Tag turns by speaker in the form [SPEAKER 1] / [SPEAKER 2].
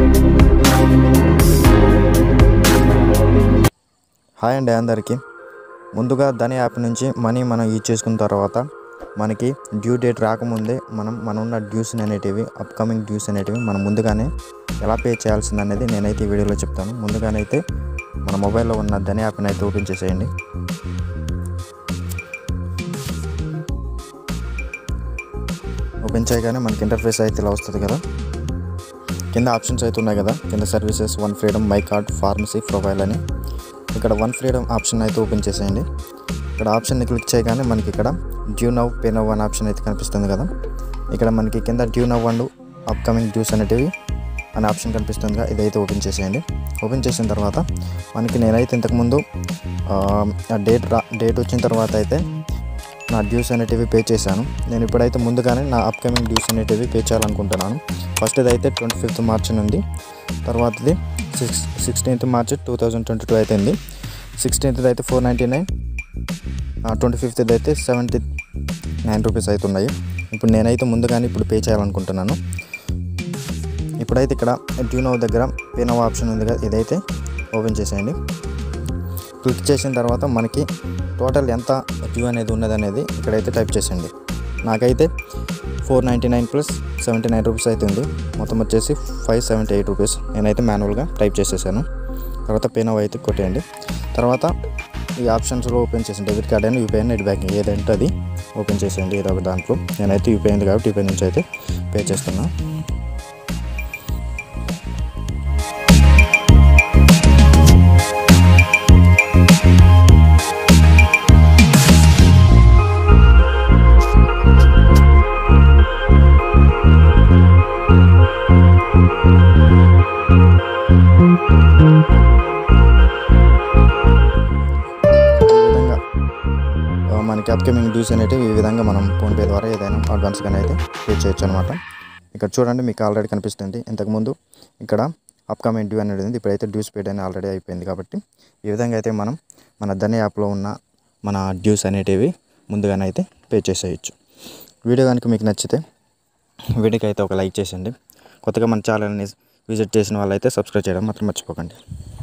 [SPEAKER 1] hi అండి అందరికీ ముందుగా ధని యాప్ నుంచి మనీ మనం యూజ్ చేసుకున్న తర్వాత మనకి డ్యూ డేట్ రాకముందే మనం మన ఉన్న డ్యూస్ అనేటివి అప్కమింగ్ డ్యూస్ అనేటివి మనం ముందుగానే ఎలా పే చేయాల్సింది అనేది నేనైతే ఈ వీడియోలో చెప్తాను ముందుగానైతే మన మొబైల్లో ఉన్న ధని యాప్ని అయితే ఓపెన్ చేసేయండి ఓపెన్ చేయగానే మనకి ఇంటర్ఫేస్ అయితే ఇలా వస్తుంది కదా కింద ఆప్షన్స్ అయితే ఉన్నాయి కదా కింద services one freedom my card pharmacy profile అని ఇక్కడ వన్ ఫ్రీడమ్ ఆప్షన్ అయితే ఓపెన్ చేసేయండి ఇక్కడ ఆప్షన్ని క్లిక్ చేయగానే మనకి ఇక్కడ డ్యూ నవ్ పే నవ్ అనే ఆప్షన్ అయితే కనిపిస్తుంది కదా ఇక్కడ మనకి కింద due now and upcoming dues అనేటివి అనే ఆప్షన్ కనిపిస్తుంది కదా ఇదైతే ఓపెన్ చేసేయండి ఓపెన్ చేసిన తర్వాత మనకి నేనైతే ఇంతకుముందు ఆ డేట్ రా డేట్ వచ్చిన తర్వాత అయితే నా డ్యూస్ అనేటివి పే చేశాను నేను ఇప్పుడైతే ముందుగానే నా అప్కమింగ్ డ్యూస్ అనేటివి పే చేయాలనుకుంటున్నాను ఫస్ట్ అయితే ట్వంటీ ఫిఫ్త్ మార్చ్ నుండి తర్వాతది six sixteenth March two thousand twenty two అయితే సిక్స్టీన్త్ అయితే four ninety nine twenty fifth అయితే సెవెంటీ నైన్ రూపీస్ అయితే ఉన్నాయి ఇప్పుడు నేనైతే ముందుగానే ఇప్పుడు పే చేయాలనుకుంటున్నాను ఇప్పుడైతే ఇక్కడ డ్యూ నవ్ దగ్గర పే నవ్ ఆప్షన్ ఉంది కదా ఇదైతే ఓపెన్ చేసేయండి క్లిక్ చేసిన తర్వాత మనకి టోటల్ ఎంత డ్యూ అనేది ఉన్నది అనేది ఇక్కడైతే టైప్ చేసేయండి నాకైతే four ninety nine plus seventy nine rupees అయితే ఉంది మొత్తం వచ్చేసి ఫైవ్ సెవెంటీ ఎయిట్ రూపీస్ నేనైతే మాన్యువల్గా టైప్ చేసేసాను తర్వాత పే నవ్ అయితే కొట్టేయండి తర్వాత ఈ ఆప్షన్స్లో ఓపెన్ చేసి డెబిట్ కార్డ్ అయినా యూపీఐ నెట్ బ్యాంకింగ్ ఏదంటే అది ఓపెన్ చేసేయండి ఏదో ఒక దాంట్లో నేనైతే యూపీఐ ఉంది కాబట్టి యూపీఐ నుంచి అయితే పే చేస్తున్నా ఈ విధంగా ఆ, మనకి అప్కమింగ్ డ్యూస్ అనేటివి ఈ విధంగా మనం ఫోన్పే ద్వారా ఏదైనా అడ్వాన్స్గానే అయితే పే చేయొచ్చు అనమాట ఇక్కడ చూడండి మీకు ఆల్రెడీ కనిపిస్తుంది ఇంతకుముందు ఇక్కడ అప్కమింగ్ డ్యూ అనేది ఉంది ఇప్పుడైతే డ్యూస్ పేడ్ అని ఆల్రెడీ అయిపోయింది కాబట్టి ఈ విధంగా అయితే మనం మన ధని యాప్లో ఉన్న మన డ్యూస్ అనేటివి ముందుగానే అయితే పే చేసేయచ్చు వీడియో కనుక మీకు నచ్చితే వీడియోకి అయితే ఒక లైక్ చేసేయండి కొత్తగా మన ఛానల్ని విజిట్ చేసిన వాళ్ళైతే సబ్స్క్రైబ్ చేయడం మాత్రం మర్చిపోకండి